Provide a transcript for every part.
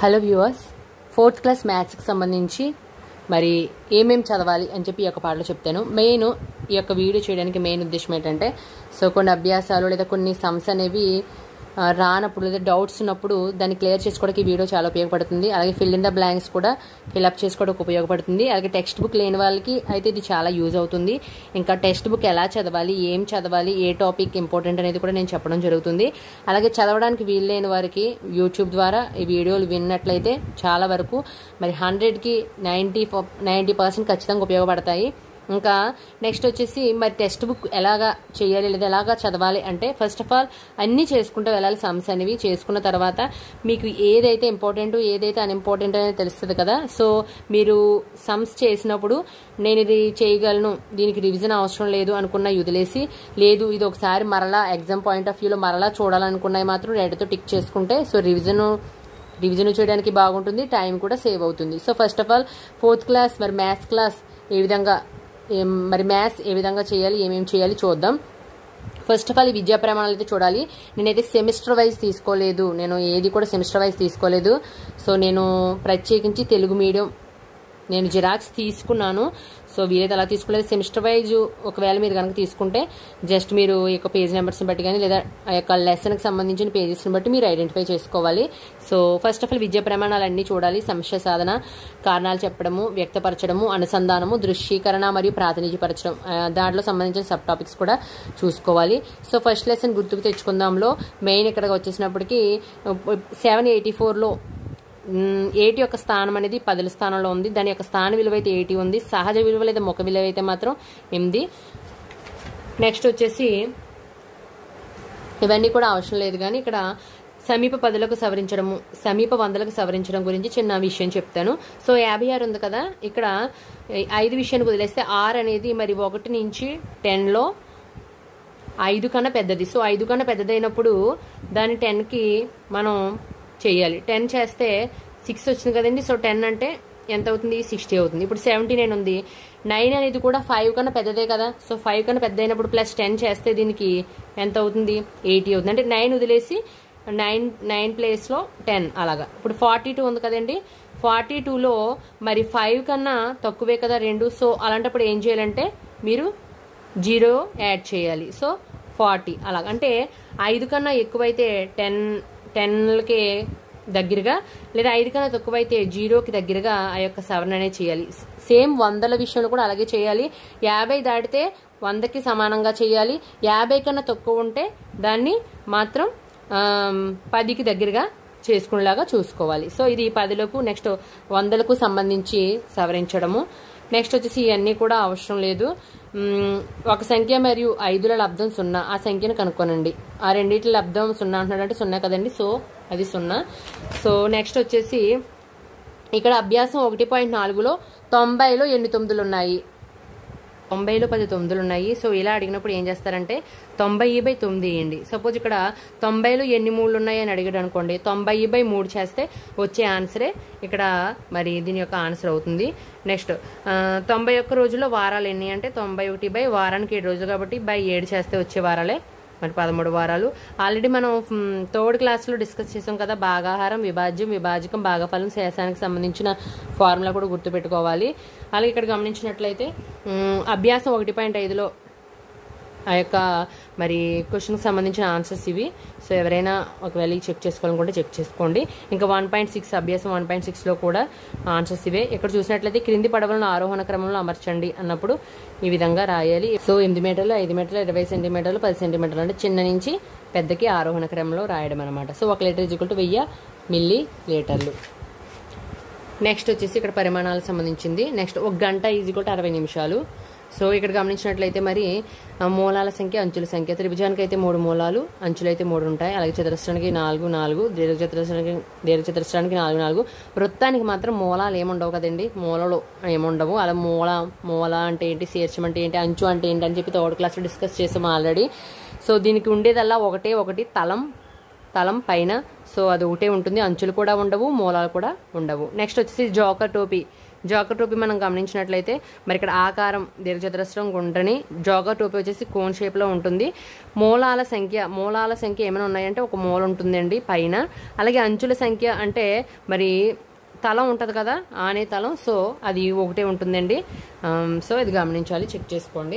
hello viewers fourth class మ్యాథ్స్కి సంబంధించి మరి ఏమేం చదవాలి అని చెప్పి ఈ యొక్క పాటలో చెప్తాను మెయిన్ ఈ యొక్క వీడియో చేయడానికి మెయిన్ ఉద్దేశం ఏంటంటే సో కొన్ని అభ్యాసాలు లేదా కొన్ని సమ్స్ అనేవి ఆ, రానప్పుడు లేదా డౌట్స్ ఉన్నప్పుడు దాన్ని క్లియర్ చేసుకోవడానికి ఈ వీడియో చాలా ఉపయోగపడుతుంది అలాగే ఫిల్ ఇన్ ద బ్లాంక్స్ కూడా ఫిల్అప్ చేసుకోవడానికి ఉపయోగపడుతుంది అలాగే టెక్స్ట్ బుక్ లేని వాళ్ళకి అయితే ఇది చాలా యూజ్ అవుతుంది ఇంకా టెక్స్ట్ బుక్ ఎలా చదవాలి ఏం చదవాలి ఏ టాపిక్ ఇంపార్టెంట్ అనేది కూడా నేను చెప్పడం జరుగుతుంది అలాగే చదవడానికి వీలు లేని వారికి యూట్యూబ్ ద్వారా ఈ వీడియోలు విన్నట్లయితే చాలా వరకు మరి హండ్రెడ్కి నైంటీ నైంటీ పర్సెంట్ ఖచ్చితంగా ఉపయోగపడతాయి ఇంకా నెక్స్ట్ వచ్చేసి మరి టెక్స్ట్ బుక్ ఎలాగా చేయాలి లేదా ఎలాగా చదవాలి అంటే ఫస్ట్ ఆఫ్ ఆల్ అన్నీ చేసుకుంటూ వెళ్ళాలి సమ్స్ అనేవి చేసుకున్న తర్వాత మీకు ఏదైతే ఇంపార్టెంట్ ఏదైతే అన్ఇంపార్టెంట్ అనేది తెలుస్తుంది కదా సో మీరు సమ్స్ చేసినప్పుడు నేను ఇది చేయగలను దీనికి రివిజన్ అవసరం లేదు అనుకున్న వదిలేసి లేదు ఇది ఒకసారి మరలా ఎగ్జామ్ పాయింట్ ఆఫ్ వ్యూలో మరలా చూడాలనుకున్నవి మాత్రం రెడ్తో టిక్ చేసుకుంటే సో రివిజన్ రివిజన్ చేయడానికి బాగుంటుంది టైం కూడా సేవ్ అవుతుంది so first of all fourth class మరి మ్యాథ్స్ క్లాస్ ఏ విధంగా ఏం- మరి మ్యాథ్స్ ఏ విధంగా చేయాలి ఏమేమి చేయాలి చూద్దాం ఫస్ట్ ఆఫ్ ఆల్ ఈ విద్యా ప్రమాణాలు అయితే చూడాలి నేనైతే సెమిస్టర్ వైజ్ తీసుకోలేదు నేను ఏది కూడా సెమిస్టర్ వైజ్ తీసుకోలేదు సో నేను ప్రత్యేకించి తెలుగు మీడియం నేను జిరాక్స్ తీసుకున్నాను సో వీలైతే అలా తీసుకోలేదు సెమిస్టర్ వైజ్ ఒకవేళ మీరు కనుక తీసుకుంటే జస్ట్ మీరు ఈ యొక్క పేజ్ నెంబర్స్ని బట్టి కానీ లేదా ఆ యొక్క లెసన్కి సంబంధించిన పేజెస్ని బట్టి మీరు ఐడెంటిఫై చేసుకోవాలి సో ఫస్ట్ ఆఫ్ ఆల్ విద్యా ప్రమాణాలు అన్నీ చూడాలి సమస్య సాధన కారణాలు చెప్పడము వ్యక్తపరచడము అనుసంధానము దృశ్యీకరణ మరియు ప్రాతినిధ్యపరచడం ఆ, దాంట్లో సంబంధించిన సబ్ టాపిక్స్ కూడా చూసుకోవాలి సో ఫస్ట్ లెసన్ గుర్తుకు తెచ్చుకుందాంలో మెయిన్ ఇక్కడికి వచ్చేసినప్పటికీ సెవెన్ ఎయిటీ ఫోర్లో ఎయిటీ యొక్క స్థానం అనేది పదుల స్థానంలో ఉంది దాని యొక్క స్థాన విలువ అయితే ఎయిటీ ఉంది సహజ విలువ లేదా ముఖ విలువ అయితే మాత్రం ఎనిమిది నెక్స్ట్ వచ్చేసి ఇవన్నీ కూడా అవసరం లేదు కానీ ఇక్కడ సమీప పదులకు సవరించడము సమీప వందలకు సవరించడం గురించి చిన్న విషయం చెప్తాను సో యాభై ఆరు ఉంది కదా ఇక్కడ ఈ ఐదు విషయానికి వదిలేస్తే ఆర్ అనేది మరి ఒకటి నుంచి టెన్లో ఐదు కన్నా పెద్దది సో ఐదు కన్నా పెద్దదైనప్పుడు దాని టెన్కి మనం చేయాలి టెన్ చేస్తే సిక్స్ వచ్చింది కదండి సో టెన్ అంటే ఎంత అవుతుంది సిక్స్టీ అవుతుంది ఇప్పుడు సెవెంటీ నైన్ ఉంది నైన్ అనేది కూడా ఫైవ్ కన్నా పెద్దదే కదా సో ఫైవ్ కన్నా పెద్ద అయినప్పుడు ప్లస్ టెన్ చేస్తే దీనికి ఎంత అవుతుంది ఎయిటీ అవుతుంది అంటే నైన్ వదిలేసి నైన్ నైన్ ప్లేస్లో టెన్ అలాగా ఇప్పుడు ఫార్టీ టూ ఉంది కదండి ఫార్టీ టూలో మరి ఫైవ్ కన్నా తక్కువే కదా రెండు సో అలాంటప్పుడు ఏం చేయాలంటే మీరు జీరో యాడ్ చేయాలి సో ఫార్టీ అలాగ అంటే ఐదు కన్నా ఎక్కువైతే టెన్ టెన్లకి దగ్గరగా లేదా ఐదు కన్నా తక్కువైతే జీరోకి దగ్గరగా ఆ యొక్క సవరణ అనేది చేయాలి సేమ్ వందల విషయంలో కూడా అలాగే చేయాలి యాభై దాటితే వందకి సమానంగా చేయాలి యాభై కన్నా తక్కువ ఉంటే దాన్ని మాత్రం ఆమ్, పదికి దగ్గరగా చేసుకునేలాగా చూసుకోవాలి సో ఇది పదులకు నెక్స్ట్ వందలకు సంబంధించి సవరించడము నెక్స్ట్ వచ్చేసి ఇవన్నీ కూడా అవసరం లేదు మ్మ్, ఒక సంఖ్య మరియు ఐదుల లబ్ధం సున్నా ఆ సంఖ్యను కనుక్కోనండి ఆ రెండింటి లబ్ధం సున్నా అంటున్నాడంటే సున్నా కదండి సో అది సున్నా సో నెక్స్ట్ వచ్చేసి ఇక్కడ అభ్యాసం ఒకటి పాయింట్ నాలుగులో తొంభైలో ఎన్ని తొమ్మిదిలు ఉన్నాయి తొంభైలో పది తొమ్మిదిలు ఉన్నాయి సో ఇలా అడిగినప్పుడు ఏం చేస్తారంటే తొంభై బై తొమ్మిది వేయండి సపోజ్ ఇక్కడ తొంభైలో ఎన్ని మూడు ఉన్నాయి అని అడిగాడు అనుకోండి తొంభై బై మూడు చేస్తే వచ్చే ఆన్సరే ఇక్కడ మరి దీని యొక్క ఆన్సర్ అవుతుంది నెక్స్ట్ ఆ, తొంభై ఒక్క రోజుల్లో వారాలు ఎన్ని అంటే తొంభై ఒకటి బై వారానికి ఏడు రోజులు కాబట్టి బై ఏడు చేస్తే వచ్చే వారాలే మరి పదమూడు వారాలు ఆల్రెడీ మనం మ్, థర్డ్ క్లాస్లో డిస్కస్ చేసాం కదా భాగాహారం విభాజ్యం విభాజకం భాగఫలం శేషానికి సంబంధించిన ఫార్ములా కూడా గుర్తుపెట్టుకోవాలి అలాగే ఇక్కడ గమనించినట్లయితే మ్, అభ్యాసం ఒకటి పాయింట్ ఐదులో ఆ యొక్క మరి క్వశ్చన్కి సంబంధించిన ఆన్సర్స్ ఇవి సో ఎవరైనా ఒకవేళ చెక్ చేసుకోవాలనుకుంటే చెక్ చేసుకోండి ఇంకా వన్ పాయింట్ సిక్స్ అభ్యాసం వన్ పాయింట్ సిక్స్లో కూడా ఆన్సర్స్ ఇవే ఇక్కడ చూసినట్లయితే క్రింది పడవలను ఆరోహణ క్రమంలో అమర్చండి అన్నప్పుడు ఈ విధంగా రాయాలి సో ఎనిమిది మీటర్లు ఐదు మీటర్లు ఇరవై సెంటీమీటర్లు పది సెంటీమీటర్లు అంటే చిన్న నుంచి పెద్దకి ఆరోహణ క్రమంలో రాయడం అనమాట సో ఒక లీటర్ ఈజ్వల్ టు వెయ్యి మిల్లీ లీటర్లు నెక్స్ట్ వచ్చేసి ఇక్కడ పరిమాణాలకు సంబంధించింది నెక్స్ట్ ఒక గంట ఈజీ అరవై నిమిషాలు సో ఇక్కడ గమనించినట్లయితే మరి ఆ, మూలాల సంఖ్య అంచుల సంఖ్య త్రిభుజానికి అయితే మూడు మూలాలు అంచులు అయితే మూడు ఉంటాయి అలాగే చతురస్రానికి నాలుగు నాలుగు దీర్ఘ చతురస్రానికి దీర్ఘ చతురస్రానికి నాలుగు నాలుగు వృత్తానికి మాత్రం మూలాలు ఏముండవు కదండి మూలలు ఏముండవు అలా మూల మూల అంటే ఏంటి శీర్షం అంటే ఏంటి అంచు అంటే ఏంటి అని చెప్పి థర్డ్ క్లాస్లో డిస్కస్ చేసాము ఆల్రెడీ సో దీనికి ఉండేదల్లా ఒకటే ఒకటి తలం తలం పైన సో అది ఒకటే ఉంటుంది అంచులు కూడా ఉండవు మూలాలు కూడా ఉండవు నెక్స్ట్ వచ్చేసి జోకర్ టోపీ జోకర్ టోపీ మనం గమనించినట్లయితే మరి ఇక్కడ ఆకారం దీర్ఘచతురస్రం గుండ్రని జోకర్ టోపీ వచ్చేసి కోన్ షేప్లో ఉంటుంది మూలాల సంఖ్య మూలాల సంఖ్య ఏమైనా ఉన్నాయంటే ఒక మూల ఉంటుందండి పైన అలాగే అంచుల సంఖ్య అంటే మరి తలం ఉంటుంది కదా ఆనే తలం సో అది ఒకటే ఉంటుందండి ఆమ్, సో ఇది గమనించాలి చెక్ చేసుకోండి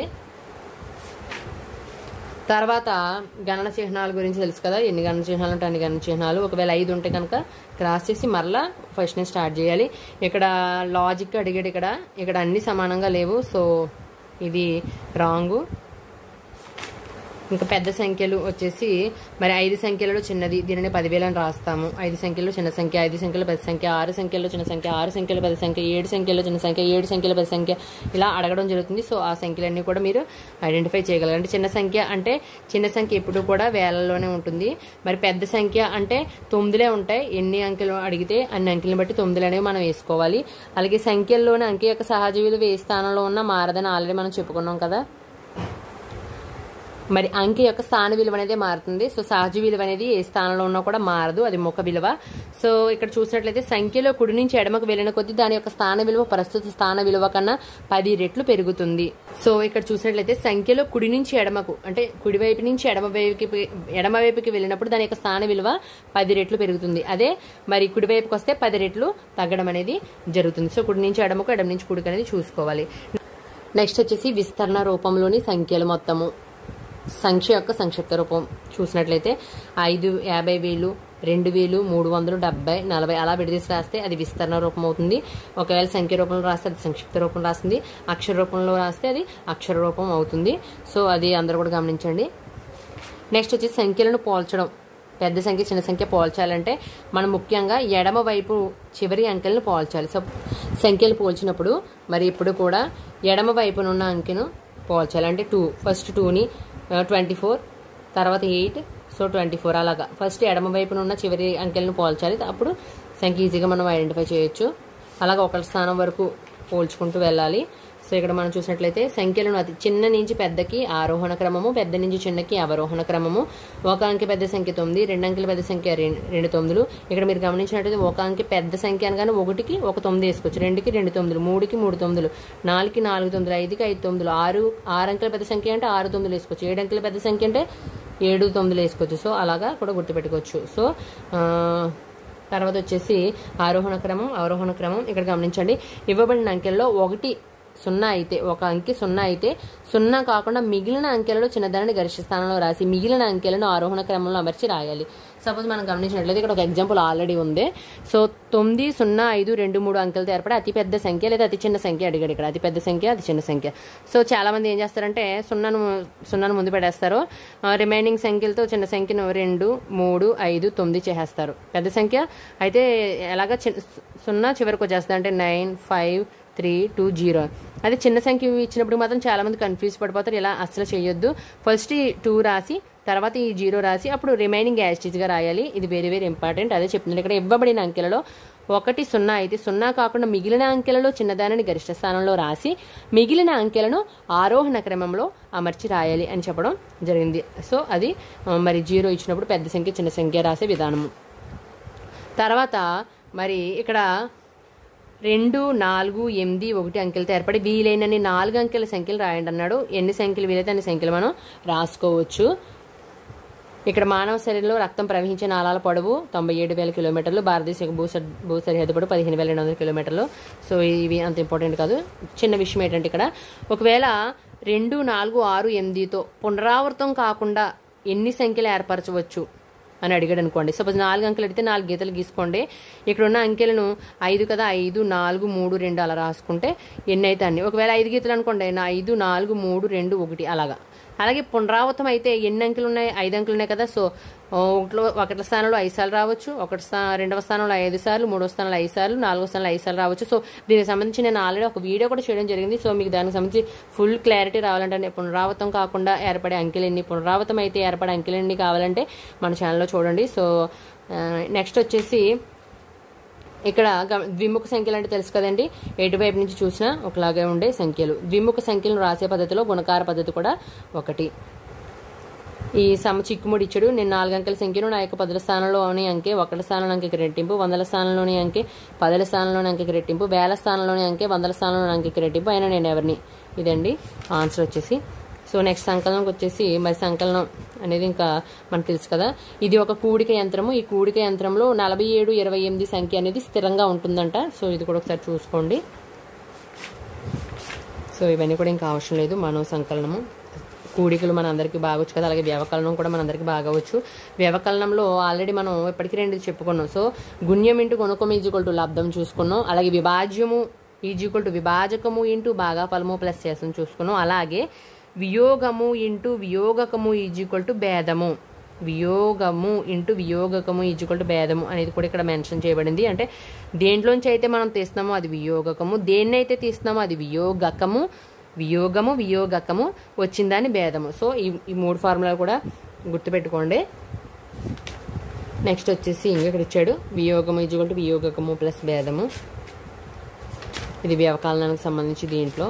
తర్వాత గణన చిహ్నాల గురించి తెలుసు కదా ఎన్ని గణన చిహ్నాలు ఉంటాయి అన్ని గణన చిహ్నాలు ఒకవేళ ఐదు ఉంటే కనుక క్రాస్ చేసి మరలా ఫస్ట్ నుంచి స్టార్ట్ చేయాలి ఇక్కడ లాజిక్ అడిగాడు ఇక్కడ ఇక్కడ అన్ని సమానంగా లేవు సో ఇది రాంగు ఇంకా పెద్ద సంఖ్యలు వచ్చేసి మరి ఐదు సంఖ్యలలో చిన్నది దీనిని పదివేలని రాస్తాము ఐదు సంఖ్యలో చిన్న సంఖ్య ఐదు సంఖ్యలో పెద్ద సంఖ్య ఆరు సంఖ్యలో చిన్న సంఖ్య ఆరు సంఖ్యలో పెద్ద సంఖ్య ఏడు సంఖ్యలో చిన్న సంఖ్య ఏడు సంఖ్యలో పెద్ద సంఖ్య ఇలా అడగడం జరుగుతుంది సో ఆ సంఖ్యలన్నీ కూడా మీరు ఐడెంటిఫై చేయగలరు అంటే చిన్న సంఖ్య అంటే చిన్న సంఖ్య ఎప్పుడు కూడా వేలల్లోనే ఉంటుంది మరి పెద్ద సంఖ్య అంటే తొమ్మిదిలే ఉంటాయి ఎన్ని అంకెలు అడిగితే అన్ని అంకెలను బట్టి తొమ్మిదిలు అనేవి మనం వేసుకోవాలి అలాగే సంఖ్యల్లోని అంకె యొక్క సహజ విలువ ఏ స్థానంలో ఉన్నా మారదని ఆల్రెడీ మనం చెప్పుకున్నాం కదా మరి అంకె యొక్క స్థాన విలువ అనేది మారుతుంది సో సహజ విలువ అనేది ఏ స్థానంలో ఉన్నా కూడా మారదు అది ముఖ విలువ సో ఇక్కడ చూసినట్లయితే సంఖ్యలో కుడి నుంచి ఎడమకు వెళ్ళిన కొద్దీ దాని యొక్క స్థాన విలువ ప్రస్తుత స్థాన విలువ కన్నా పది రెట్లు పెరుగుతుంది సో ఇక్కడ చూసినట్లయితే సంఖ్యలో కుడి నుంచి ఎడమకు అంటే కుడి వైపు నుంచి ఎడమ వైపుకి ఎడమ వైపుకి వెళ్ళినప్పుడు దాని యొక్క స్థాన విలువ పది రెట్లు పెరుగుతుంది అదే మరి కుడి వైపుకి వస్తే పది రెట్లు తగ్గడం అనేది జరుగుతుంది సో కుడి నుంచి ఎడమకు ఎడమ నుంచి కుడికి అనేది చూసుకోవాలి నెక్స్ట్ వచ్చేసి విస్తరణ రూపంలోని సంఖ్యలు మొత్తము సంఖ్య యొక్క సంక్షిప్త రూపం చూసినట్లయితే ఐదు యాభై వేలు రెండు వేలు మూడు వందలు డెబ్బై నలభై అలా విడదీసి రాస్తే అది విస్తరణ రూపం అవుతుంది ఒకవేళ సంఖ్య రూపంలో రాస్తే అది సంక్షిప్త రూపం రాస్తుంది అక్షర రూపంలో రాస్తే అది అక్షర రూపం అవుతుంది సో అది అందరూ కూడా గమనించండి నెక్స్ట్ వచ్చి సంఖ్యలను పోల్చడం పెద్ద సంఖ్య చిన్న సంఖ్య పోల్చాలంటే మనం ముఖ్యంగా ఎడమ వైపు చివరి అంకెలను పోల్చాలి సో సంఖ్యలు పోల్చినప్పుడు మరి ఇప్పుడు కూడా ఎడమ వైపునున్న అంకెను పోల్చాలి అంటే టూ ఫస్ట్ టూని ట్వంటీ ఫోర్ తర్వాత ఎయిట్ సో ట్వంటీ ఫోర్ అలాగా ఫస్ట్ ఎడమ వైపున ఉన్న చివరి అంకెలను పోల్చాలి అప్పుడు సంఖ్య ఈజీగా మనం ఐడెంటిఫై చేయొచ్చు అలాగే ఒకళ్ళ స్థానం వరకు పోల్చుకుంటూ వెళ్ళాలి సో ఇక్కడ మనం చూసినట్లయితే సంఖ్యలను అతి చిన్న నుంచి పెద్దకి ఆరోహణ క్రమము పెద్ద నుంచి చిన్నకి అవరోహణ క్రమము ఒక అంకె పెద్ద సంఖ్య తొమ్మిది రెండు అంకెల పెద్ద సంఖ్య రెం- రెండు తొమ్మిదిలు ఇక్కడ మీరు గమనించినట్లయితే ఒక అంకె పెద్ద సంఖ్య అనగానే ఒకటికి ఒక తొమ్మిది వేసుకోవచ్చు రెండుకి రెండు తొమ్మిదిలు మూడుకి మూడు తొమ్మిదిలు నాలుగుకి నాలుగు తొమ్మిదిలు ఐదుకి ఐదు తొమ్మిదిలు ఆరు ఆరు అంకెల పెద్ద సంఖ్య అంటే ఆరు తొమ్మిదిలు వేసుకోవచ్చు ఏడు అంకెల పెద్ద సంఖ్య అంటే ఏడు తొమ్మిదిలు వేసుకోవచ్చు సో అలాగా కూడా గుర్తుపెట్టుకోవచ్చు సో ఆ, తర్వాత వచ్చేసి ఆరోహణ క్రమం అవరోహణ క్రమం ఇక్కడ గమనించండి ఇవ్వబడిన అంకెల్లో ఒకటి సున్నా అయితే ఒక అంకె సున్నా అయితే సున్నా కాకుండా మిగిలిన అంకెలలో చిన్నదానిని గరిష్ట స్థానంలో రాసి మిగిలిన అంకెలను ఆరోహణ క్రమంలో అమర్చి రాయాలి సపోజ్ మనం గమనించినట్లయితే ఇక్కడ ఒక ఎగ్జాంపుల్ ఆల్రెడీ ఉంది సో తొమ్మిది సున్నా ఐదు రెండు మూడు అంకెలతో ఏర్పడే అతి పెద్ద సంఖ్య లేదా అతి చిన్న సంఖ్య అడిగాడు ఇక్కడ అతి పెద్ద సంఖ్య అతి చిన్న సంఖ్య సో చాలా మంది ఏం చేస్తారంటే సున్నాను సున్నాను ముందు పెట్టేస్తారు రిమైనింగ్ సంఖ్యలతో చిన్న సంఖ్యను రెండు మూడు ఐదు తొమ్మిది చేసేస్తారు పెద్ద సంఖ్య అయితే ఎలాగ చిన్న సున్నా చివరికి వచ్చేస్తుంది అంటే nine five three two zero అదే చిన్న సంఖ్య ఇచ్చినప్పుడు మాత్రం చాలా మంది కన్ఫ్యూజ్ పడిపోతారు ఇలా అస్సలు చేయొద్దు ఫస్ట్ ఈ టూ రాసి తర్వాత ఈ జీరో రాసి అప్పుడు రిమైనింగ్ యాస్టీజ్గా రాయాలి ఇది వెరీ వెరీ ఇంపార్టెంట్ అదే చెప్తున్నాను ఇక్కడ ఇవ్వబడిన అంకెలలో ఒకటి సున్నా అయితే సున్నా కాకుండా మిగిలిన అంకెలలో చిన్నదానిని గరిష్ట స్థానంలో రాసి మిగిలిన అంకెలను ఆరోహణ క్రమంలో అమర్చి రాయాలి అని చెప్పడం జరిగింది సో అది ఆ, మరి జీరో ఇచ్చినప్పుడు పెద్ద సంఖ్య చిన్న సంఖ్య రాసే విధానము తర్వాత మరి ఇక్కడ రెండు నాలుగు ఎనిమిది ఒకటి అంకెలతో ఏర్పడి వీలైనన్ని నాలుగు అంకెల సంఖ్యలు రాయండి అన్నాడు ఎన్ని సంఖ్యలు వీలైతే అన్ని సంఖ్యలు మనం రాసుకోవచ్చు ఇక్కడ మానవ శరీరంలో రక్తం ప్రవహించే నాళాల పొడవు తొంభై ఏడు వేల కిలోమీటర్లు భారతదేశ యొక్క భూ సర్- భూ సరిహద్దు పొడవు పదిహేను వేల రెండు వందల కిలోమీటర్లు సో ఇవి అంత ఇంపార్టెంట్ కాదు చిన్న విషయం ఏంటంటే ఇక్కడ ఒకవేళ రెండు నాలుగు ఆరు ఎనిమిదితో పునరావృతం కాకుండా ఎన్ని సంఖ్యలు ఏర్పరచవచ్చు అని అడిగాడు అనుకోండి సపోజ్ నాలుగు అంకెలు అడిగితే నాలుగు గీతలు గీసుకోండి ఇక్కడ ఉన్న అంకెలను ఐదు కదా ఐదు నాలుగు మూడు రెండు అలా రాసుకుంటే ఎన్ని అయితే అన్ని ఒకవేళ ఐదు గీతలు అనుకోండి నా ఐదు నాలుగు మూడు రెండు ఒకటి అలాగా అలాగే పునరావృతం అయితే ఎన్ని అంకెలు ఉన్నాయి ఐదు అంకెలు ఉన్నాయి కదా సో ఆ, ఒకటిలో ఒకటి స్థానంలో ఐదు సార్లు రావచ్చు ఒకటి స్థా రెండవ స్థానంలో ఐదు సార్లు మూడవ స్థానంలో ఐదు సార్లు నాలుగో స్థానంలో ఐదు సార్లు రావచ్చు సో దీనికి సంబంధించి నేను ఆల్రెడీ ఒక వీడియో కూడా చేయడం జరిగింది సో మీకు దానికి సంబంధించి ఫుల్ క్లారిటీ రావాలంటే పునరావృతం కాకుండా ఏర్పడే అంకెలు ఎన్ని పునరావృతం అయితే ఏర్పడే అంకెలు ఎన్ని కావాలంటే మన ఛానల్లో చూడండి సో నెక్స్ట్ వచ్చేసి ఇక్కడ గమ- ద్విముఖ సంఖ్యలు అంటే తెలుసు కదండి ఎటువైపు నుంచి చూసినా ఒకలాగే ఉండే సంఖ్యలు ద్విముఖ సంఖ్యలను రాసే పద్ధతిలో గుణకార పద్ధతి కూడా ఒకటి ఈ సమ చిక్కుముడి ఇచ్చాడు నేను నాలుగు అంకెల సంఖ్యను నా యొక్క పదుల స్థానంలోని అంకె ఒకటి స్థానంలో అంకెకి రెట్టింపు వందల స్థానంలోని అంకె పదుల స్థానంలోని అంకెకి రెట్టింపు వేల స్థానంలోని అంకె వందల స్థానంలోని అంకెకి రెట్టింపు అయినా నేను ఎవరిని ఇదండి ఆన్సర్ వచ్చేసి సో నెక్స్ట్ సంకలనంకి వచ్చేసి మరి సంకలనం అనేది ఇంకా మనకు తెలుసు కదా ఇది ఒక కూడిక యంత్రము ఈ కూడిక యంత్రంలో నలభై ఏడు ఇరవై ఎనిమిది సంఖ్య అనేది స్థిరంగా ఉంటుందంట సో ఇది కూడా ఒకసారి చూసుకోండి సో ఇవన్నీ కూడా ఇంకా అవసరం లేదు మనో సంకలనము కూడికలు మన అందరికీ బాగొచ్చు కదా అలాగే వ్యవకలనం కూడా మన అందరికీ బాగవచ్చు వ్యవకలనంలో ఆల్రెడీ మనం ఇప్పటికీ రెండు చెప్పుకున్నాం సో గుణ్యం ఇంటూ గుణకం ఈజ్వల్ టు లబ్ధం చూసుకున్నాం అలాగే విభాజ్యము ఈజ్వల్ టు విభాజకము ఇంటూ బాగా ఫలము ప్లస్ చేసం చూసుకున్నాం అలాగే వియోగము ఇంటూ వియోగకము ఈజ్వల్ టు భేదము వియోగము ఇంటూ వియోగకము ఈజ్వల్ టు భేదము అనేది కూడా ఇక్కడ మెన్షన్ చేయబడింది అంటే దేంట్లోంచి అయితే మనం తీస్తున్నామో అది వియోగకము దేన్నైతే తీస్తున్నామో అది వియోగకము వియోగము వియోగకము వచ్చిందని భేదము సో ఈ ఈ మూడు ఫార్ములాలు కూడా గుర్తుపెట్టుకోండి నెక్స్ట్ వచ్చేసి ఇక్కడ ఇచ్చాడు వియోగము ఈజ్వల్ టు వియోగకము ప్లస్ భేదము ఇది వ్యవకాలనానికి సంబంధించి దీంట్లో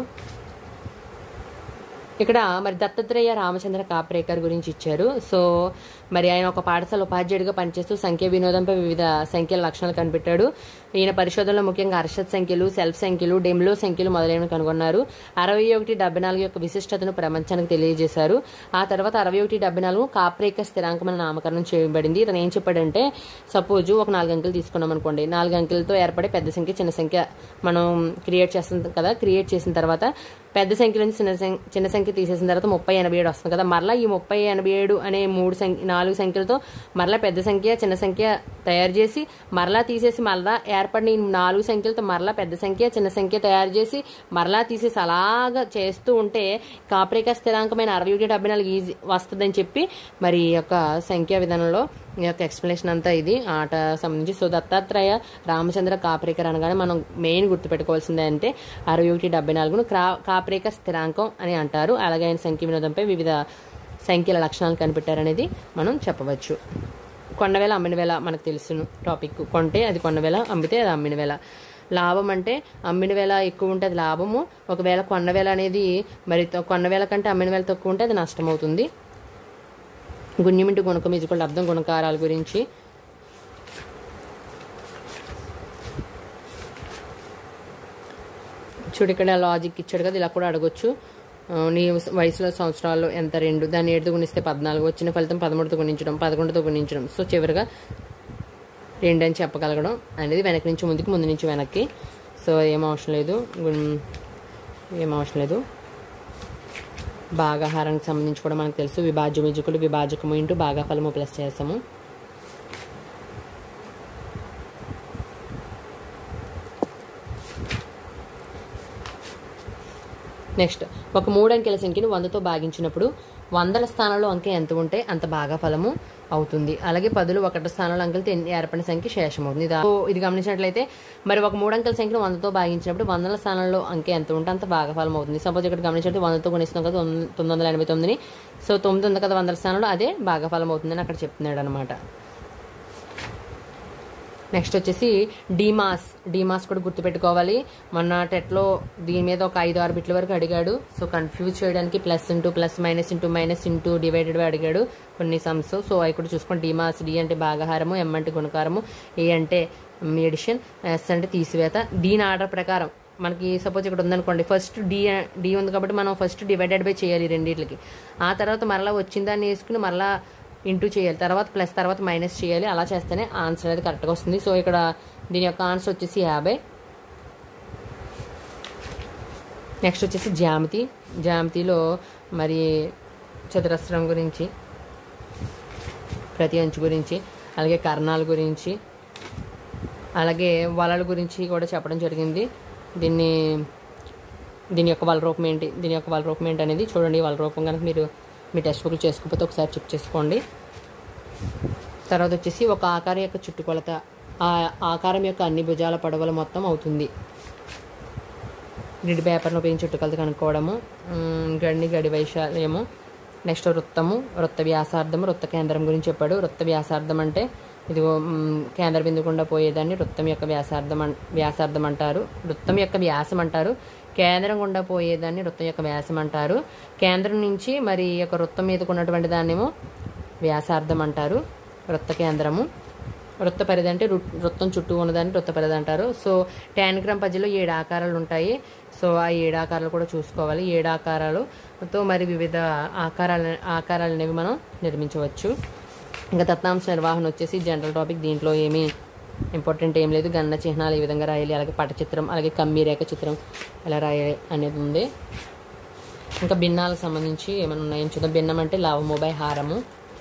ఇక్కడ మరి దత్తాత్రేయ రామచంద్ర కాప్రేకర్ గురించి ఇచ్చారు సో మరి ఆయన ఒక పాఠశాల ఉపాధ్యాయుడిగా పనిచేస్తూ సంఖ్య వినోదంపై వివిధ సంఖ్యల లక్షణాలు కనిపెట్టాడు ఈయన పరిశోధనలో ముఖ్యంగా అర్షత్ సంఖ్యలు సెల్ఫ్ సంఖ్యలు డెమ్లో సంఖ్యలు మొదలైనవి కనుగొన్నారు అరవై ఒకటి డెబ్బై నాలుగు యొక్క విశిష్టతను ప్రపంచానికి తెలియజేశారు ఆ తర్వాత అరవై ఒకటి డెబ్బై నాలుగు కాప్రేకర్ స్థిరాంకం అని నామకరణం చేయబడింది ఇతను ఏం చెప్పాడంటే సపోజ్ ఒక నాలుగు అంకెలు తీసుకున్నాం అనుకోండి నాలుగు అంకెలతో ఏర్పడే పెద్ద సంఖ్య చిన్న సంఖ్య మనం క్రియేట్ చేస్తాం కదా క్రియేట్ చేసిన తర్వాత పెద్ద సంఖ్య నుంచి చిన్న సంఖ్య చిన్న సంఖ్య తీసేసిన తర్వాత ముప్పై ఎనభై ఏడు వస్తుంది కదా మరలా ఈ ముప్పై ఎనభై ఏడు అనే మూడు సంఖ్య నాలుగు సంఖ్యలతో మరలా పెద్ద సంఖ్య చిన్న సంఖ్య తయారు చేసి మరలా తీసేసి మరలా ఏర్పడిన ఈ నాలుగు సంఖ్యలతో మరలా పెద్ద సంఖ్య చిన్న సంఖ్య తయారు చేసి మరలా తీసేసి అలాగా చేస్తూ ఉంటే కాప్రిక స్థిరాంకమైన అరవై ఒకటి డెబ్బై నాలుగు ఈజీ వస్తుందని చెప్పి మరి ఈ యొక్క సంఖ్యా విధానంలో ఈ యొక్క ఎక్స్ప్లెనేషన్ అంతా ఇది ఆట సంబంధించి సో దత్తాత్రేయ రామచంద్ర కాప్రేకర్ అనగానే మనం మెయిన్ గుర్తుపెట్టుకోవాల్సిందే అంటే అరవై ఒకటి డెబ్బై నాలుగును క్రా కాప్రేకర్ స్థిరాంకం అని అంటారు అలాగే ఆయన సంఖ్య వినోదంపై వివిధ సంఖ్యల లక్షణాలు కనిపెట్టారనేది మనం చెప్పవచ్చు కొండవేల అమ్మిన వేల మనకు తెలుసును టాపిక్ కొంటే అది కొండవేల అమ్మితే అది అమ్మిన వేల లాభం అంటే అమ్మిన వేల ఎక్కువ ఉంటే అది లాభము ఒకవేళ కొండవేల అనేది మరి త- కొండవేల కంటే అమ్మిన వేల తక్కువ ఉంటే అది నష్టం అవుతుంది గుణ్యమింటి గుణకం ఈజ్వల్ అర్థం గుణకారాల గురించి చూడు ఇక్కడ లాజిక్ ఇచ్చాడు కదా ఇలా కూడా అడగొచ్చు ఆ, నీ వయసులో సంవత్సరాలు ఎంత రెండు దాన్ని ఏడుతో గుణిస్తే పద్నాలుగు వచ్చిన ఫలితం పదమూడుతో గుణించడం పదకొండుతో గుణించడం సో చివరిగా రెండు అని చెప్పగలగడం అనేది వెనక నుంచి ముందుకు ముందు నుంచి వెనక్కి సో ఏం అవసరం లేదు గుణ్- ఏం అవసరం లేదు భాగాహారానికి సంబంధించి కూడా మనకు తెలుసు విభాజ్య విజకులు విభాజకము ఇంటూ భాగాఫలము ప్లస్ చేస్తాము నెక్స్ట్ ఒక మూడు అంకెల సంఖ్యను వందతో భాగించినప్పుడు వందల స్థానంలో అంకె ఎంత ఉంటే అంత బాగా ఫలము అవుతుంది అలాగే పదులు ఒకటి స్థానంలో అంకెలతో ఎన్ని ఏర్పడిన సంఖ్య శేషం అవుతుంది ఇది ఇది గమనించినట్లయితే మరి ఒక మూడు అంకెల సంఖ్యను వందతో భాగించినప్పుడు వందల స్థానంలో అంకె ఎంత ఉంటే అంత బాగా ఫలం అవుతుంది సపోజ్ ఇక్కడ గమనించినట్టు వందతో గుణిస్తాం కదా తొమ్మిది తొమ్మిది వందల ఎనభై తొమ్మిదిని సో తొమ్మిది ఉంది కదా వందల స్థానంలో అదే బాగా ఫలం అవుతుందని అక్కడ చెప్తున్నాడు అనమాట నెక్స్ట్ వచ్చేసి డీమాస్ డీమాస్ కూడా గుర్తుపెట్టుకోవాలి మొన్న టెట్లో దీని మీద ఒక ఐదు ఆరు బిట్ల వరకు అడిగాడు సో కన్ఫ్యూజ్ చేయడానికి plus into plus minus into minus into divided by అడిగాడు కొన్ని సమ్స్ సో అవి కూడా చూసుకోండి డీమాస్ డి అంటే భాగహారము ఎం అంటే గుణకారము ఏ అంటే ఎడిషన్ ఎస్ అంటే తీసివేత దీని ఆర్డర్ ప్రకారం మనకి సపోజ్ ఇక్కడ ఉందనుకోండి ఫస్ట్ డి డి ఉంది కాబట్టి మనం ఫస్ట్ డివైడెడ్ బై చేయాలి రెండింటికి ఆ తర్వాత మరలా వచ్చిందాన్ని వేసుకుని మరలా ఇంటూ చేయాలి తర్వాత ప్లస్ తర్వాత మైనస్ చేయాలి అలా చేస్తేనే ఆన్సర్ అనేది కరెక్ట్గా వస్తుంది సో ఇక్కడ దీని యొక్క ఆన్సర్ వచ్చేసి యాభై నెక్స్ట్ వచ్చేసి జామితి జామితిలో మరి చతురస్రం గురించి ప్రతి అంచు గురించి అలాగే కర్ణాల గురించి అలాగే వలల గురించి కూడా చెప్పడం జరిగింది దీన్ని దీని యొక్క వల రూపం ఏంటి దీని యొక్క వల రూపం ఏంటి అనేది చూడండి వల రూపం కనుక మీరు మీ టెక్స్ట్ బుక్లు చేసుకోకపోతే ఒకసారి చెక్ చేసుకోండి తర్వాత వచ్చేసి ఒక ఆకారం యొక్క చుట్టుకొలత ఆ ఆకారం యొక్క అన్ని భుజాల పొడవుల మొత్తం అవుతుంది గ్రిడ్ పేపర్ను ఉపయోగించి చుట్టుకొలత కనుక్కోవడము ఉమ్, గడిని గడి వైశాల్యము నెక్స్ట్ వృత్తము వృత్త వ్యాసార్థము వృత్త కేంద్రం గురించి చెప్పాడు వృత్త వ్యాసార్థం అంటే ఇదిగో మ్, కేంద్ర బిందు గుండా పోయేదాన్ని వృత్తం యొక్క వ్యాసార్థం అన్- వ్యాసార్థం అంటారు వృత్తం యొక్క వ్యాసం అంటారు కేంద్రం గుండా పోయేదాన్ని వృత్తం యొక్క వ్యాసం అంటారు కేంద్రం నుంచి మరి ఈ యొక్క వృత్తం మీదకు ఉన్నటువంటి దాన్నేమో వ్యాసార్థం అంటారు వృత్త కేంద్రము వృత్త పరిధి అంటే రు- వృత్తం చుట్టూ ఉన్నదాన్ని వృత్త పరిధి అంటారు సో ట్యాన్గ్రామ్ పద్యలో ఏడు ఆకారాలు ఉంటాయి సో ఆ ఏడు ఆకారాలు కూడా చూసుకోవాలి ఏడు ఆకారాలతో మరి వివిధ ఆకారాలు ఆకారాలు అనేవి మనం నిర్మించవచ్చు ఇంకా దత్తాంశ నిర్వహణ వచ్చేసి జనరల్ టాపిక్ దీంట్లో ఏమీ ఇంపార్టెంట్ ఏం లేదు గన్న చిహ్నాలు ఏ విధంగా రాయాలి అలాగే పటచిత్రం అలాగే కమ్మి రేఖ చిత్రం ఎలా రాయాలి అనేది ఉంది ఇంకా భిన్నాలకు సంబంధించి ఏమైనా ఉన్నాయని చూద్దాం భిన్నం అంటే లావమోబై హారము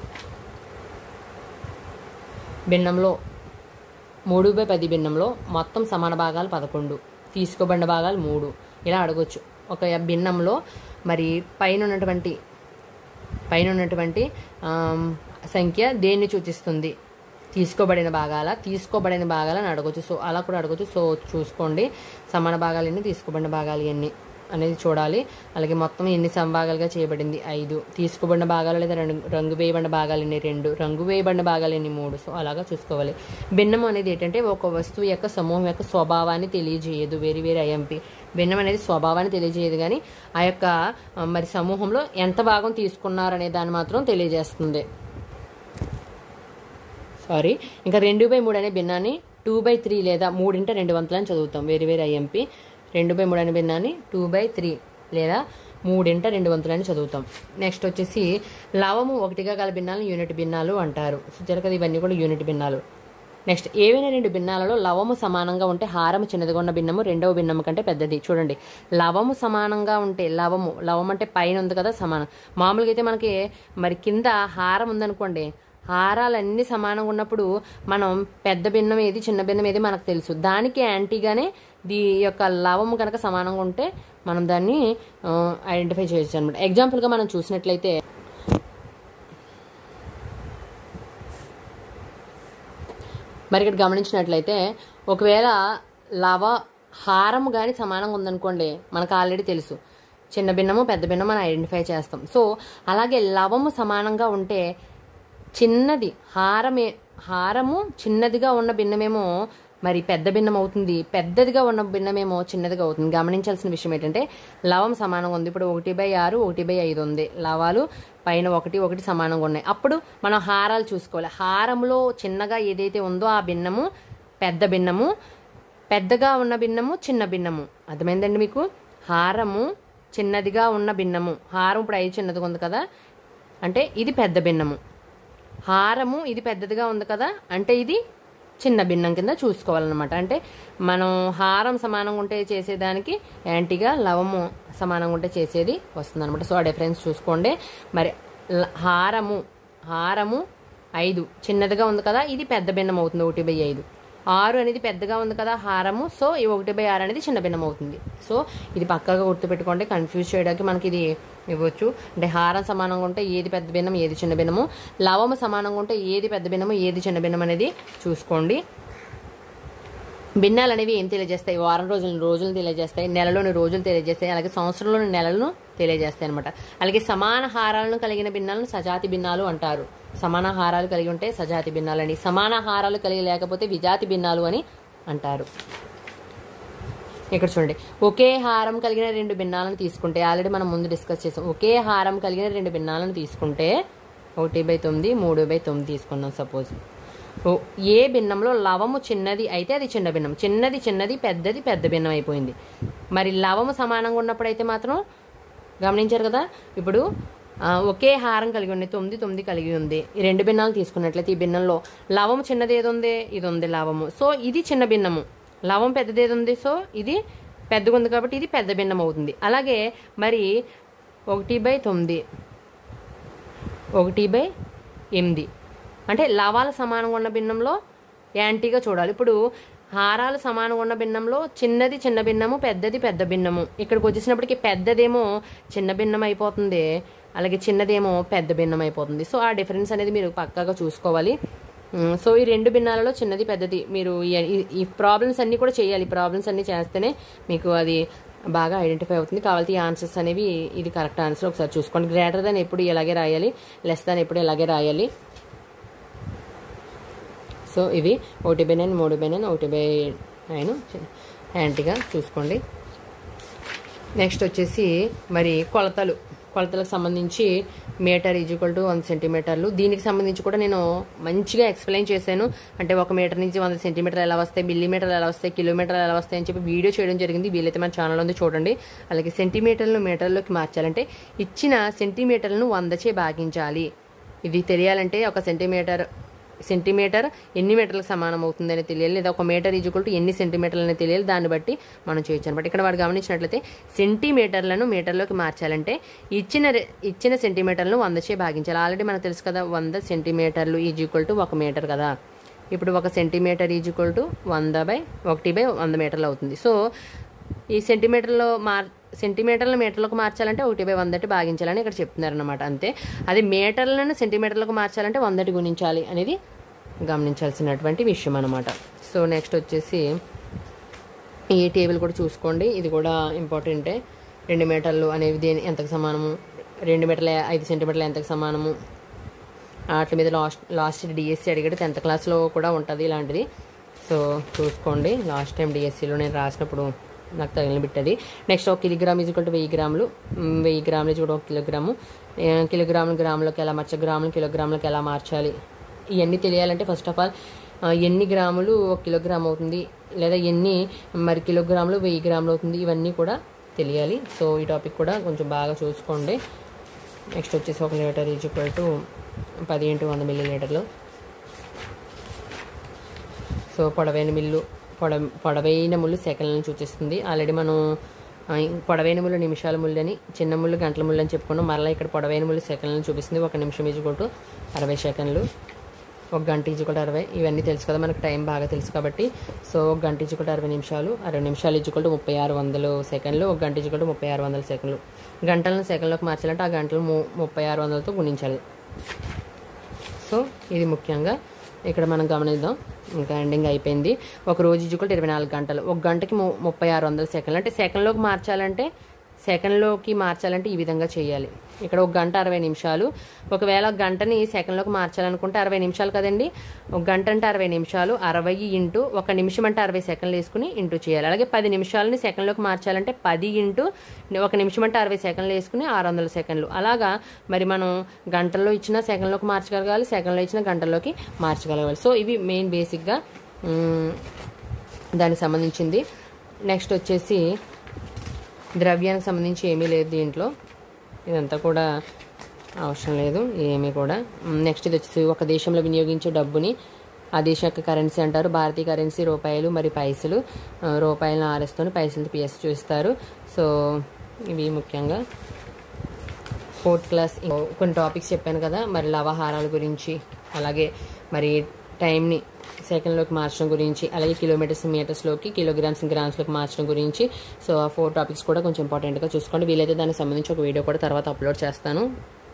భిన్నంలో మూడు బై పది భిన్నంలో మొత్తం సమాన భాగాలు పదకొండు తీసుకోబడిన భాగాలు మూడు ఇలా అడగొచ్చు ఒక భిన్నంలో మరి పైన ఉన్నటువంటి పైన ఉన్నటువంటి ఆమ్, సంఖ్య దేన్ని సూచిస్తుంది తీసుకోబడిన భాగాల తీసుకోబడిన భాగాలని అడగొచ్చు సో అలా కూడా అడగొచ్చు సో చూసుకోండి సమాన భాగాలు ఎన్ని తీసుకోబడిన భాగాలు ఎన్ని అనేది చూడాలి అలాగే మొత్తం ఎన్ని సంభాగాలుగా చేయబడింది ఐదు తీసుకోబడిన భాగాలు లేదా రంగు రంగు వేయబడిన భాగాలు ఎన్ని రెండు రంగు వేయబడిన భాగాలు ఎన్ని మూడు సో అలాగా చూసుకోవాలి భిన్నం అనేది ఏంటంటే ఒక వస్తువు యొక్క సమూహం యొక్క స్వభావాన్ని తెలియజేయదు వేరు వేరు ఐఎంపి భిన్నం అనేది స్వభావాన్ని తెలియజేయదు కానీ ఆ యొక్క ఆ, మరి సమూహంలో ఎంత భాగం తీసుకున్నారనే దాన్ని మాత్రం తెలియజేస్తుంది సారీ ఇంకా రెండు బై మూడు అనే భిన్నాన్ని టూ బై త్రీ లేదా మూడింట రెండు వంతులని చదువుతాం వేరు వేరు ఐఎంపి రెండు బై మూడు అనే భిన్నాన్ని టూ బై త్రీ లేదా మూడింట రెండు వంతులని చదువుతాం నెక్స్ట్ వచ్చేసి లవము ఒకటిగా గల భిన్నాలను యూనిట్ భిన్నాలు అంటారు చూచారు కదా ఇవన్నీ కూడా యూనిట్ భిన్నాలు నెక్స్ట్ ఏవైనా రెండు భిన్నాలలో లవము సమానంగా ఉంటే హారము చిన్నదిగా ఉన్న భిన్నము రెండవ భిన్నము కంటే పెద్దది చూడండి లవము సమానంగా ఉంటే లవము లవం అంటే పైన ఉంది కదా సమానం మామూలుగా అయితే మనకి మరి కింద హారం ఉందనుకోండి హారాలన్నీ సమానంగా ఉన్నప్పుడు మనం పెద్ద భిన్నం ఏది చిన్న భిన్నం ఏది మనకు తెలుసు దానికి యాంటీగానే దీ యొక్క లవము కనుక సమానంగా ఉంటే మనం దాన్ని ఐడెంటిఫై చేయొచ్చు అనమాట ఎగ్జాంపుల్గా మనం చూసినట్లయితే మరి ఇక్కడ గమనించినట్లయితే ఒకవేళ లవ హారం కానీ సమానంగా ఉందనుకోండి మనకు ఆల్రెడీ తెలుసు చిన్న భిన్నము పెద్ద భిన్నము మనం ఐడెంటిఫై చేస్తాం సో అలాగే లవము సమానంగా ఉంటే చిన్నది హారమే హారము చిన్నదిగా ఉన్న భిన్నమేమో మరి పెద్ద భిన్నం అవుతుంది పెద్దదిగా ఉన్న భిన్నమేమో చిన్నదిగా అవుతుంది గమనించాల్సిన విషయం ఏంటంటే లవం సమానంగా ఉంది ఇప్పుడు ఒకటి బై ఆరు ఒకటి బై ఐదు ఉంది లవాలు పైన ఒకటి ఒకటి సమానంగా ఉన్నాయి అప్పుడు మనం హారాలు చూసుకోవాలి హారంలో చిన్నగా ఏదైతే ఉందో ఆ భిన్నము పెద్ద భిన్నము పెద్దగా ఉన్న భిన్నము చిన్న భిన్నము అర్థమైందండి మీకు హారము చిన్నదిగా ఉన్న భిన్నము హారం ఇప్పుడు ఐదు చిన్నదిగా ఉంది కదా అంటే ఇది పెద్ద భిన్నము హారము ఇది పెద్దదిగా ఉంది కదా అంటే ఇది చిన్న భిన్నం కింద చూసుకోవాలన్నమాట అంటే మనం హారం సమానంగా ఉంటే చేసేదానికి యాంటీగా లవము సమానంగా ఉంటే చేసేది వస్తుంది సో ఆ డిఫరెన్స్ చూసుకోండి మరి ల- హారము హారము ఐదు చిన్నదిగా ఉంది కదా ఇది పెద్ద భిన్నం అవుతుంది ఒకటి బై ఐదు ఆరు అనేది పెద్దగా ఉంది కదా హారము సో ఈ ఒకటి బై ఆరు అనేది చిన్న భిన్నం అవుతుంది సో ఇది పక్కాగా గుర్తుపెట్టుకోండి కన్ఫ్యూజ్ చేయడానికి మనకి ఇది ఇవ్వచ్చు అంటే హారం సమానంగా ఉంటే ఏది పెద్ద భిన్నం ఏది చిన్న భిన్నము లవము సమానంగా ఉంటే ఏది పెద్ద భిన్నము ఏది చిన్న భిన్నం అనేది చూసుకోండి భిన్నాలు అనేవి ఏం తెలియజేస్తాయి వారం రోజులు రోజులు తెలియజేస్తాయి నెలలోని రోజులు తెలియజేస్తాయి అలాగే సంవత్సరంలోని నెలలను తెలియజేస్తాయి అనమాట అలాగే సమాన హారాలను కలిగిన భిన్నాలను సజాతి భిన్నాలు అంటారు సమాన హారాలు కలిగి ఉంటే సజాతి భిన్నాలని సమాన హారాలు కలిగి లేకపోతే విజాతి భిన్నాలు అని అంటారు ఇక్కడ చూడండి ఒకే హారం కలిగిన రెండు భిన్నాలను తీసుకుంటే ఆల్రెడీ మనం ముందు డిస్కస్ చేసాం ఒకే హారం కలిగిన రెండు భిన్నాలను తీసుకుంటే ఒకటి బై తొమ్మిది మూడు బై తొమ్మిది తీసుకున్నాం సపోజ్ ఓ- ఏ భిన్నంలో లవము చిన్నది అయితే అది చిన్న భిన్నం చిన్నది చిన్నది పెద్దది పెద్ద భిన్నం అయిపోయింది మరి లవము సమానంగా ఉన్నప్పుడు అయితే మాత్రం గమనించారు కదా ఇప్పుడు ఆ, ఒకే హారం కలిగి ఉంది తొమ్మిది తొమ్మిది కలిగి ఉంది ఈ రెండు భిన్నాలు తీసుకున్నట్లయితే ఈ భిన్నంలో లవము చిన్నది ఏది ఉంది ఇది ఉంది లవము సో ఇది చిన్న భిన్నము లవం పెద్దది ఏది ఉంది సో ఇది పెద్దగా ఉంది కాబట్టి ఇది పెద్ద భిన్నం అవుతుంది అలాగే మరి ఒకటి బై తొమ్మిది ఒకటి బై ఎనిమిది అంటే లవాల సమానంగా ఉన్న భిన్నంలో యాంటీగా చూడాలి ఇప్పుడు హారాలు సమానంగా ఉన్న భిన్నంలో చిన్నది చిన్న భిన్నము పెద్దది పెద్ద భిన్నము ఇక్కడికి వచ్చేసినప్పటికీ పెద్దదేమో చిన్న భిన్నం అయిపోతుంది అలాగే చిన్నదేమో పెద్ద భిన్నం అయిపోతుంది సో ఆ డిఫరెన్స్ అనేది మీరు పక్కాగా చూసుకోవాలి ఉమ్, సో ఈ రెండు భిన్నాలలో చిన్నది పెద్దది మీరు ఈ- ఈ- ఈ ప్రాబ్లమ్స్ అన్నీ కూడా చేయాలి ప్రాబ్లమ్స్ అన్నీ చేస్తేనే మీకు అది బాగా ఐడెంటిఫై అవుతుంది కాబట్టి ఈ ఆన్సర్స్ అనేవి ఇది కరెక్ట్ ఆన్సర్ ఒకసారి చూసుకోండి గ్రేటర్ దాన్ ఎప్పుడు ఇలాగే రాయాలి లెస్ దాన్ ఎప్పుడు ఇలాగే రాయాలి సో ఇవి ఒకటి బై నైన్ మూడు బై నైన్ ఒకటి బై నైన్ హ్యాండ్గా చూసుకోండి నెక్స్ట్ వచ్చేసి మరి కొలతలు కొలతలకు సంబంధించి మీటర్ ఈజ్వల్ టు వన్ సెంటీమీటర్లు దీనికి సంబంధించి కూడా నేను మంచిగా ఎక్స్ప్లెయిన్ చేశాను అంటే ఒక మీటర్ నుంచి వంద సెంటీమీటర్లు ఎలా వస్తాయి మిల్లీమీటర్లు ఎలా వస్తాయి కిలోమీటర్లు ఎలా వస్తాయి అని చెప్పి వీడియో చేయడం జరిగింది వీలైతే మన ఛానల్ ఉంది చూడండి అలాగే సెంటీమీటర్లను మీటర్లోకి మార్చాలంటే ఇచ్చిన సెంటీమీటర్లను వందచే భాగించాలి ఇది తెలియాలంటే ఒక సెంటీమీటర్ సెంటీమీటర్ ఎన్ని మీటర్లకు సమానం అవుతుందని తెలియాలి లేదా ఒక మీటర్ ఈజ్వల్ టు ఎన్ని సెంటీమీటర్లు అని తెలియాలి దాన్ని బట్టి మనం చేయొచ్చు అనమాట ఇక్కడ వాడు గమనించినట్లయితే సెంటీమీటర్లను మీటర్లోకి మార్చాలంటే ఇచ్చిన రె- ఇచ్చిన సెంటీమీటర్లను వందచే భాగించాలి ఆల్రెడీ మనకు తెలుసు కదా వంద సెంటీమీటర్లు ఈజ్ ఈక్వల్ టు ఒక మీటర్ కదా ఇప్పుడు ఒక సెంటీమీటర్ ఈజ్ ఈక్వల్ టు వంద బై ఒకటి బై వంద మీటర్లు అవుతుంది సో ఈ సెంటీమీటర్లో మార్ సెంటీమీటర్లను మీటర్లకు మార్చాలంటే ఒకటి బై వందటి భాగించాలని ఇక్కడ చెప్తున్నారు అనమాట అంతే అది మీటర్లను సెంటీమీటర్లకు మార్చాలంటే వందటి గుణించాలి అనేది గమనించాల్సినటువంటి విషయం అనమాట సో నెక్స్ట్ వచ్చేసి ఈ టేబుల్ కూడా చూసుకోండి ఇది కూడా ఇంపార్టెంటే రెండు మీటర్లు అనేవి దేని ఎంతకు సమానము రెండు మీటర్ల ఐదు సెంటీమీటర్లు ఎంతకు సమానము వాటి మీద లాస్ట్ లాస్ట్ డిఎస్సి అడిగాడు టెన్త్ క్లాస్లో కూడా ఉంటుంది ఇలాంటిది సో చూసుకోండి లాస్ట్ టైం డిఎస్సిలో నేను రాసినప్పుడు నాకు తగిలిన బిట్టది నెక్స్ట్ ఒక కిలోగ్రామ్ ఈజ్వల్ టు వెయ్యి గ్రాములు మ్, వెయ్యి గ్రాములు కూడా ఒక కిలోగ్రాము ఏ, కిలోగ్రాములు గ్రాములకు ఎలా మార్చాలి గ్రాములు కిలోగ్రాములకు ఎలా మార్చాలి ఇవన్నీ తెలియాలంటే ఫస్ట్ ఆఫ్ ఆల్ ఎన్ని గ్రాములు ఒక కిలోగ్రామ్ అవుతుంది లేదా ఎన్ని మరి కిలోగ్రాములు వెయ్యి గ్రాములు అవుతుంది ఇవన్నీ కూడా తెలియాలి సో ఈ టాపిక్ కూడా కొంచెం బాగా చూసుకోండి నెక్స్ట్ వచ్చేసి ఒక లీటర్ ఈజ్ ఈక్వల్ టు పది ఇంటూ వంద మిల్లీ లీటర్లు సో పొడవైన మిల్లు పొడ పొడవైన ముళ్ళు సెకండ్లను సూచిస్తుంది ఆల్రెడీ మనం ఆ, పొడవైన ముళ్ళు నిమిషాల ముళ్ళు అని చిన్న ముళ్ళు గంటల ముళ్ళు అని చెప్పుకున్నాం మరలా ఇక్కడ పొడవైన ముళ్ళు సెకండ్లను చూపిస్తుంది ఒక నిమిషం ఈజ్ కొట్టు అరవై సెకండ్లు ఒక గంట ఈజ్ కూడా అరవై ఇవన్నీ తెలుసు కదా మనకు టైం బాగా తెలుసు కాబట్టి సో ఒక గంట ఈజ్ కూడా అరవై నిమిషాలు అరవై నిమిషాలు ఈజ్ కొట్టు ముప్పై ఆరు వందలు సెకండ్లు ఒక గంట ఈజ్ కొట్టు ముప్పై ఆరు వందల సెకండ్లు గంటలను సెకండ్లోకి మార్చాలంటే ఆ గంటలు ము- ముప్పై ఆరు వందలతో గుణించాలి సో ఇది ముఖ్యంగా ఇక్కడ మనం గమనిద్దాం ఇంకా ఎండింగ్ అయిపోయింది ఒక రోజు ఈజ్వల్ ఇరవై నాలుగు గంటలు ఒక గంటకి ము ముప్పై ఆరు వందల సెకండ్లు అంటే సెకండ్లోకి మార్చాలంటే సెకండ్లోకి మార్చాలంటే ఈ విధంగా చేయాలి ఇక్కడ ఒక గంట అరవై నిమిషాలు ఒకవేళ ఒక గంటని సెకండ్లోకి మార్చాలనుకుంటే అరవై నిమిషాలు కదండి ఒక గంట అంటే అరవై నిమిషాలు అరవై ఇంటూ ఒక నిమిషం అంటే అరవై సెకండ్లు వేసుకుని ఇంటూ చేయాలి అలాగే పది నిమిషాలని సెకండ్లోకి మార్చాలంటే పది ఇంటూ ఒక నిమిషం అంటే అరవై సెకండ్లు వేసుకుని ఆరు వందల సెకండ్లు అలాగా మరి మనం గంటల్లో ఇచ్చిన సెకండ్లోకి మార్చగలగాలి సెకండ్లో ఇచ్చిన గంటల్లోకి మార్చగలగాలి సో ఇవి మెయిన్ బేసిక్గా మ్, దానికి సంబంధించింది నెక్స్ట్ వచ్చేసి ద్రవ్యానికి సంబంధించి ఏమీ లేదు దీంట్లో ఇదంతా కూడా అవసరం లేదు ఏమీ కూడా నెక్స్ట్ ఇది వచ్చేసి ఒక దేశంలో వినియోగించే డబ్బుని ఆ దేశం యొక్క కరెన్సీ అంటారు భారతీయ కరెన్సీ రూపాయలు మరి పైసలు ఆ, రూపాయలను ఆర్ఎస్తోని పైసలు పిఎస్ చూస్తారు సో ఇవి ముఖ్యంగా ఫోర్త్ క్లాస్ కొన్ని టాపిక్స్ చెప్పాను కదా మరి లవహారాల గురించి అలాగే మరి టైంని సెకండ్లోకి మార్చడం గురించి అలాగే కిలోమీటర్స్ మీటర్స్లోకి కిలోగ్రామ్స్ గ్రామ్స్లోకి మార్చడం గురించి సో ఆ ఫోర్ టాపిక్స్ కూడా కొంచెం ఇంపార్టెంట్గా చూసుకోండి వీలైతే దానికి సంబంధించి ఒక వీడియో కూడా తర్వాత అప్లోడ్ చేస్తాను